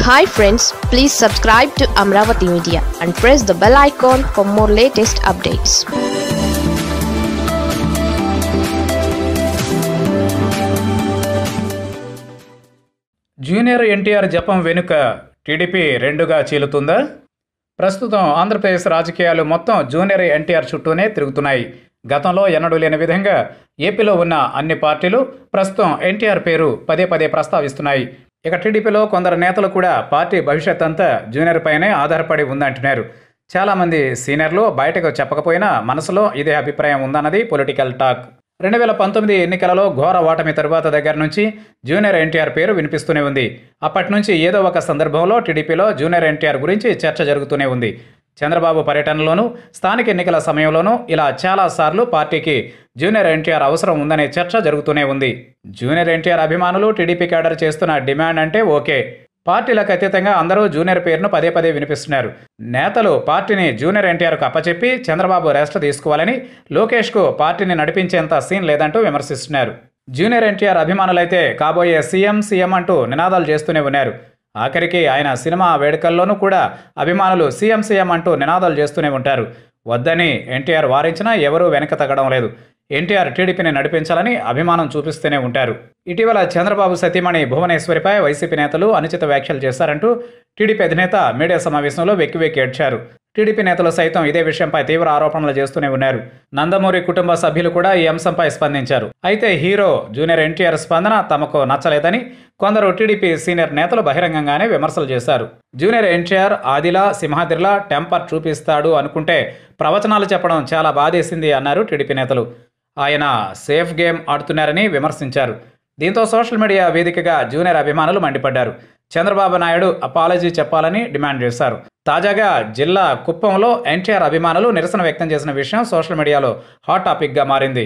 hi friends please subscribe to Amaravati media and press the bell icon for more latest updates junior NTR జపం వెనుక TDP రెండుగా చీలుతుందా ప్రస్తుతం ఆంధ్రప్రదేశ్ రాజకీయాలు మొత్తం జూనియర్ ఎన్టీఆర్ చుట్టూనే తిరుగుతున్నాయి గతంలో ఎన్నడూ లేని విధంగా ఏపీలో ఉన్న అన్ని పార్టీలు ప్రస్తుతం ఎన్టీఆర్ పేరు పదే పదే ప్రస్తావిస్తున్నాయి ఇక టీడీపీలో కొందరు నేతలు కూడా పార్టీ భవిష్యత్ అంతా జూనియర్ పైనే ఆధారపడి ఉందంటున్నారు చాలామంది సీనియర్లు బయటకు చెప్పకపోయినా మనసులో ఇదే అభిప్రాయం ఉందన్నది పొలిటికల్ టాక్ రెండు వేల పంతొమ్మిది ఎన్నికలలో ఘోర ఓటమి తరువాత దగ్గర నుంచి జూనియర్ ఎన్టీఆర్ పేరు వినిపిస్తూనే ఉంది అప్పటి నుంచి ఏదో ఒక సందర్భంలో టీడీపీలో జూనియర్ ఎన్టీఆర్ గురించి చర్చ జరుగుతూనే ఉంది చంద్రబాబు పర్యటనలోనూ స్థానిక ఎన్నికల సమయంలోనూ ఇలా చాలాసార్లు పార్టీకి జూనియర్ ఎన్టీఆర్ అవసరం ఉందనే చర్చ జరుగుతూనే ఉంది జూనియర్ ఎన్టీఆర్ అభిమానులు టీడీపీ క్యాడర్ చేస్తున్న డిమాండ్ అంటే ఓకే పార్టీలకు అతీతంగా అందరూ జూనియర్ పేరును పదే పదే వినిపిస్తున్నారు నేతలు పార్టీని జూనియర్ ఎన్టీఆర్కు అప్పచెప్పి చంద్రబాబు రెస్ట్ తీసుకోవాలని లోకేష్కు పార్టీని నడిపించేంత సీన్ లేదంటూ విమర్శిస్తున్నారు జూనియర్ ఎన్టీఆర్ అభిమానులైతే కాబోయే సీఎం సీఎం అంటూ నినాదాలు చేస్తూనే ఉన్నారు ఆఖరికి ఆయన సినిమా వేడుకల్లోనూ కూడా అభిమానులు సీఎం సీఎం అంటూ నినాదాలు చేస్తూనే ఉంటారు వద్దని ఎన్టీఆర్ వారించినా ఎవరూ వెనక తగ్గడం లేదు ఎన్టీఆర్ టీడీపీని నడిపించాలని అభిమానం చూపిస్తూనే ఉంటారు ఇటీవల చంద్రబాబు సతీమణి భువనేశ్వరిపై వైసీపీ నేతలు అనుచిత వ్యాఖ్యలు చేశారంటూ టీడీపీ అధినేత మీడియా సమావేశంలో వెక్కి వెక్కి ఏడ్చారు టీడీపీ నేతలు సైతం ఇదే విషయంపై తీవ్ర ఆరోపణలు చేస్తూనే ఉన్నారు నందమూరి కుటుంబ సభ్యులు కూడా ఈ అంశంపై స్పందించారు అయితే హీరో జూనియర్ ఎన్టీఆర్ స్పందన తమకు నచ్చలేదని కొందరు టీడీపీ సీనియర్ నేతలు బహిరంగంగానే విమర్శలు చేశారు జూనియర్ ఎన్టీఆర్ ఆదిలా సింహాద్రిలా టెంపర్ చూపిస్తాడు అనుకుంటే ప్రవచనాలు చెప్పడం చాలా బాధేసింది అన్నారు టీడీపీ నేతలు ఆయన సేఫ్ గేమ్ ఆడుతున్నారని విమర్శించారు దీంతో సోషల్ మీడియా వేదికగా జూనియర్ అభిమానులు మండిపడ్డారు చంద్రబాబు నాయుడు అపాలజీ చెప్పాలని డిమాండ్ చేశారు తాజాగా జిల్లా కుప్పంలో ఎన్టీఆర్ అభిమానులు నిరసన వ్యక్తం చేసిన విషయం సోషల్ మీడియాలో హాట్ టాపిక్గా మారింది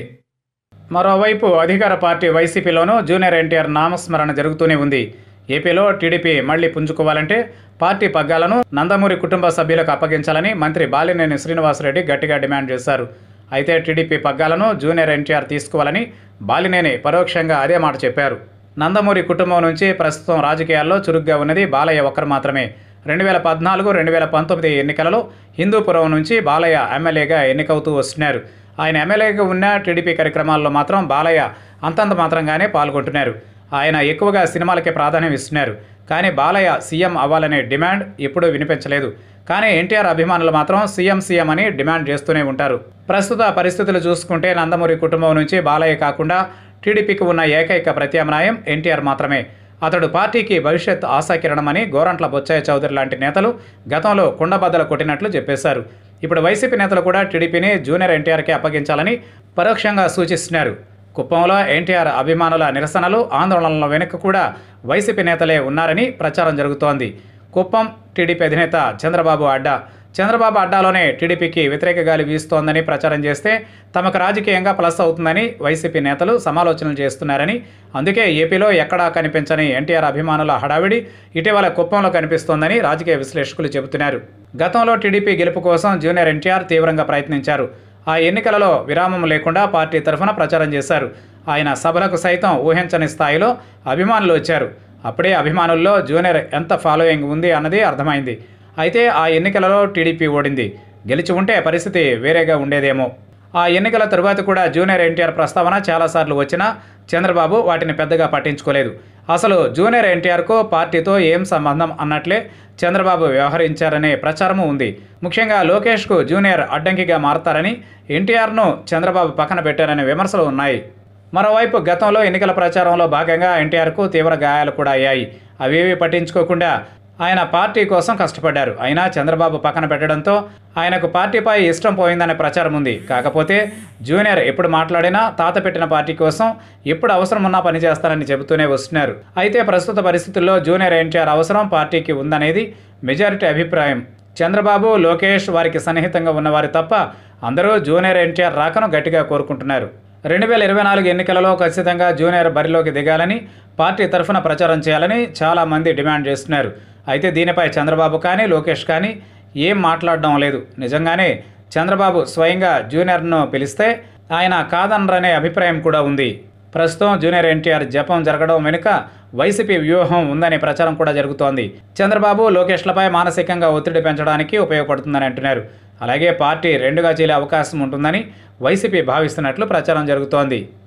మరోవైపు అధికార పార్టీ వైసీపీలోనూ జూనియర్ ఎన్టీఆర్ నామస్మరణ జరుగుతూనే ఉంది ఏపీలో టీడీపీ మళ్లీ పుంజుకోవాలంటే పార్టీ పగ్గాలను నందమూరి కుటుంబ సభ్యులకు అప్పగించాలని మంత్రి బాలినేని శ్రీనివాసరెడ్డి గట్టిగా డిమాండ్ చేశారు అయితే టీడీపీ పగ్గాలను జూనియర్ ఎన్టీఆర్ తీసుకోవాలని బాలినేని పరోక్షంగా అదే మాట చెప్పారు నందమూరి కుటుంబం నుంచి ప్రస్తుతం రాజకీయాల్లో చురుగ్గా ఉన్నది బాలయ్య ఒక్కరు మాత్రమే రెండు వేల పద్నాలుగు రెండు వేల పంతొమ్మిది ఎన్నికలలో హిందూపురం నుంచి బాలయ్య ఎమ్మెల్యేగా ఎన్నికవుతూ వస్తున్నారు ఆయన ఎమ్మెల్యేగా ఉన్న టీడీపీ కార్యక్రమాల్లో మాత్రం బాలయ్య అంతంత మాత్రంగానే పాల్గొంటున్నారు ఆయన ఎక్కువగా సినిమాలకే ప్రాధాన్యం ఇస్తున్నారు కానీ బాలయ్య సీఎం అవ్వాలనే డిమాండ్ ఎప్పుడూ వినిపించలేదు కానీ ఎన్టీఆర్ అభిమానులు మాత్రం సీఎం సీఎం అని డిమాండ్ చేస్తూనే ఉంటారు ప్రస్తుత పరిస్థితులు చూసుకుంటే నందమూరి కుటుంబం నుంచి బాలయ్య కాకుండా టీడీపీకి ఉన్న ఏకైక ప్రత్యామ్నాయం ఎన్టీఆర్ మాత్రమే అతడు పార్టీకి భవిష్యత్ ఆశాకిరణమని గోరంట్ల బొచ్చాయి చౌదరి లాంటి నేతలు గతంలో కుండబద్దలు కొట్టినట్లు చెప్పేశారు ఇప్పుడు వైసీపీ నేతలు కూడా టీడీపీని జూనియర్ ఎన్టీఆర్కి అప్పగించాలని పరోక్షంగా సూచిస్తున్నారు కుప్పంలో ఎన్టీఆర్ అభిమానుల నిరసనలు ఆందోళనల వెనుక కూడా వైసీపీ నేతలే ఉన్నారని ప్రచారం జరుగుతోంది కుప్పం టీడీపీ అధినేత చంద్రబాబు అడ్డా చంద్రబాబు అడ్డాలోనే టీడీపీకి వ్యతిరేక గాలి వీస్తోందని ప్రచారం చేస్తే తమకు రాజకీయంగా ప్లస్ అవుతుందని వైసీపీ నేతలు సమాలోచనలు చేస్తున్నారని అందుకే ఏపీలో ఎక్కడా కనిపించని ఎన్టీఆర్ అభిమానుల హడావిడి ఇటీవల కుప్పంలో కనిపిస్తోందని రాజకీయ విశ్లేషకులు చెబుతున్నారు గతంలో టీడీపీ గెలుపు కోసం జూనియర్ ఎన్టీఆర్ తీవ్రంగా ప్రయత్నించారు ఆ ఎన్నికలలో విరామం లేకుండా పార్టీ తరఫున ప్రచారం చేశారు ఆయన సభలకు సైతం ఊహించని స్థాయిలో అభిమానులు వచ్చారు అప్పుడే అభిమానుల్లో జూనియర్ ఎంత ఫాలోయింగ్ ఉంది అన్నది అర్థమైంది అయితే ఆ ఎన్నికలలో టీడీపీ ఓడింది గెలిచి ఉంటే పరిస్థితి వేరేగా ఉండేదేమో ఆ ఎన్నికల తరువాత కూడా జూనియర్ ఎన్టీఆర్ ప్రస్తావన చాలాసార్లు వచ్చినా చంద్రబాబు వాటిని పెద్దగా పట్టించుకోలేదు అసలు జూనియర్ ఎన్టీఆర్కు పార్టీతో ఏం సంబంధం అన్నట్లే చంద్రబాబు వ్యవహరించారనే ప్రచారము ఉంది ముఖ్యంగా లోకేష్కు జూనియర్ అడ్డంకిగా మారతారని ఎన్టీఆర్ను చంద్రబాబు పక్కన పెట్టారనే విమర్శలు ఉన్నాయి మరోవైపు గతంలో ఎన్నికల ప్రచారంలో భాగంగా ఎన్టీఆర్కు తీవ్ర గాయాలు కూడా అయ్యాయి అవేవి పట్టించుకోకుండా ఆయన పార్టీ కోసం కష్టపడ్డారు అయినా చంద్రబాబు పక్కన పెట్టడంతో ఆయనకు పార్టీపై ఇష్టం పోయిందనే ప్రచారం ఉంది కాకపోతే జూనియర్ ఎప్పుడు మాట్లాడినా తాత పెట్టిన పార్టీ కోసం ఎప్పుడు అవసరం ఉన్నా పనిచేస్తారని చెబుతూనే వస్తున్నారు అయితే ప్రస్తుత పరిస్థితుల్లో జూనియర్ ఎన్టీఆర్ అవసరం పార్టీకి ఉందనేది మెజారిటీ అభిప్రాయం చంద్రబాబు లోకేష్ వారికి సన్నిహితంగా ఉన్నవారు తప్ప అందరూ జూనియర్ ఎన్టీఆర్ రాకను గట్టిగా కోరుకుంటున్నారు రెండు వేల ఇరవై నాలుగు ఎన్నికలలో ఖచ్చితంగా జూనియర్ బరిలోకి దిగాలని పార్టీ తరఫున ప్రచారం చేయాలని చాలామంది డిమాండ్ చేస్తున్నారు అయితే దీనిపై చంద్రబాబు కానీ లోకేష్ కానీ ఏం మాట్లాడడం లేదు నిజంగానే చంద్రబాబు స్వయంగా జూనియర్ను పిలిస్తే ఆయన కాదనరనే అభిప్రాయం కూడా ఉంది ప్రస్తుతం జూనియర్ ఎన్టీఆర్ జపం జరగడం వెనుక వైసీపీ వ్యూహం ఉందనే ప్రచారం కూడా జరుగుతోంది చంద్రబాబు లోకేష్లపై మానసికంగా ఒత్తిడి పెంచడానికి ఉపయోగపడుతుందని అంటున్నారు అలాగే పార్టీ రెండుగా చీలే అవకాశం ఉంటుందని వైసీపీ భావిస్తున్నట్లు ప్రచారం జరుగుతోంది